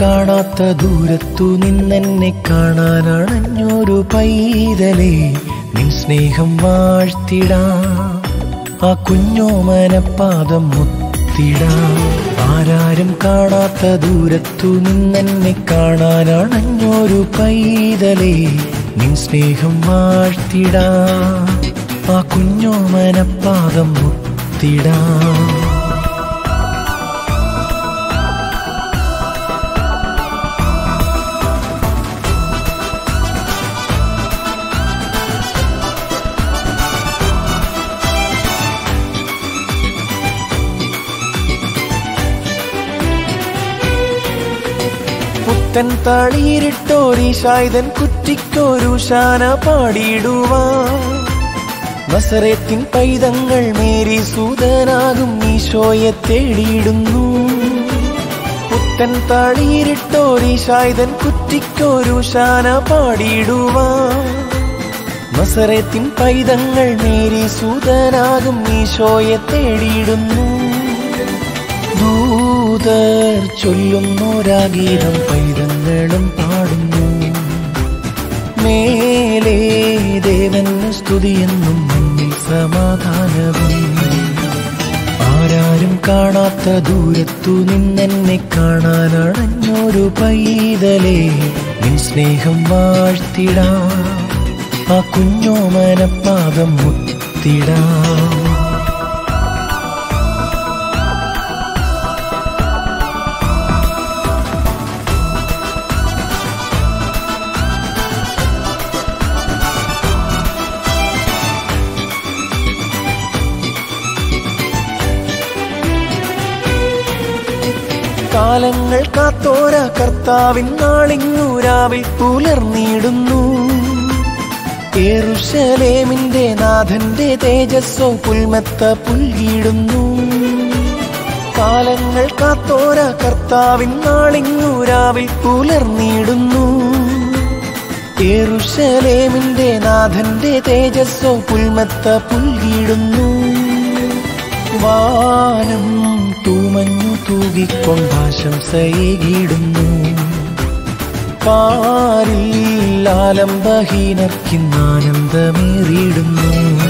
കാണാത്ത ദൂരത്തു നിന്നെന്നെ കാണാനണഞ്ഞൊരു പൈതലേ നിൻ സ്നേഹം വാഴ്ത്തിടാ ആ കുഞ്ഞോമനപ്പാദം മുത്തിടാ ആരാരും കാണാത്ത ദൂരത്തു നിന്നെന്നെ കാണാനണഞ്ഞൊരു പൈതലേ നിൻ സ്നേഹം വാഴ്ത്തിടാ ആ കുഞ്ഞോമനപ്പാദം മുത്തിടാ പുത്തൻ തളിരിട്ടോരീശായുധൻ കുറ്റിക്കൊരു ശാന പാടിയിടുവാൻ നസറേത്തിൻ പൈതങ്ങൾ മേരി സൂതനാകും ഈശോയെ തേടിയിടുന്നു പുത്തൻ തളിരിട്ടോരീശായുധൻ കുറ്റിക്കൊരു ശാന പാടിയിടുവാൻ നസറേത്തിൻ പൈതങ്ങൾ മേരി സൂതനാകും ഈശോയെ തേടിയിടുന്നു ദൂതർ ചൊല്ലുന്നോരാഗീതം പൈതങ്ങളും പാടുന്നു മേലേ ദേവന് സ്തുതിയെന്നും മണ്ണിൽ സമാധാനവും ആരാരും കാണാത്ത ദൂരത്തു നിന്നെന്നെ കാണാനണഞ്ഞൊരു പൈതലേ നിൻ സ്നേഹം വാഴ്ത്തിടാ ആ കുഞ്ഞോമനപ്പാദം മുത്തിടാ കാലങ്ങൾ കാത്തോര കർത്താവിൻ നാളിങ്ങൂരാവിൽ പുലർന്നിടുന്നു ഏറുശലേമിന്റെ നാഥന്റെ തേജസ്സോ പുൽമെത്ത പുൽകിടുന്നു കാലങ്ങൾ കാത്തോര കർത്താവിൻ നാളിങ്ങൂരാവിൽ പുലർന്നിടുന്നു ഏറുശലേമിന്റെ നാഥന്റെ തേജസ്സോ പുൽമെത്ത പുൽകിടുന്നു വാനം തൂമഞ്ഞു തൂകിക്കൊണ്ടാശംസയേകിടുന്നു പാരിൽ ആലംബഹീനർക്കിന്നാനന്ദമേറിയിടുന്നു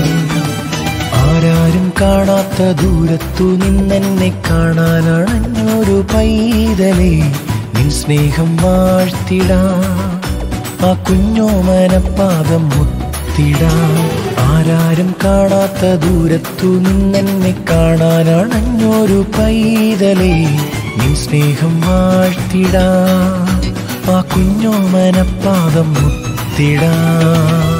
ആരാരും കാണാത്ത ദൂരത്തു നിന്നെന്നെ കാണാനണഞ്ഞൊരു പൈതലേ നിൻ സ്നേഹം വാഴ്ത്തിടാ ആ കുഞ്ഞോമനപ്പാദം മുത്തിടാ ആരാരും കാണാത്ത ദൂരത്തു നിന്നെന്നെ കാണാനണഞ്ഞൊരു പൈതലേ നിൻ സ്നേഹം വാഴ്ത്തിടാ ആ കുഞ്ഞോമനപ്പാദം മുത്തിടാ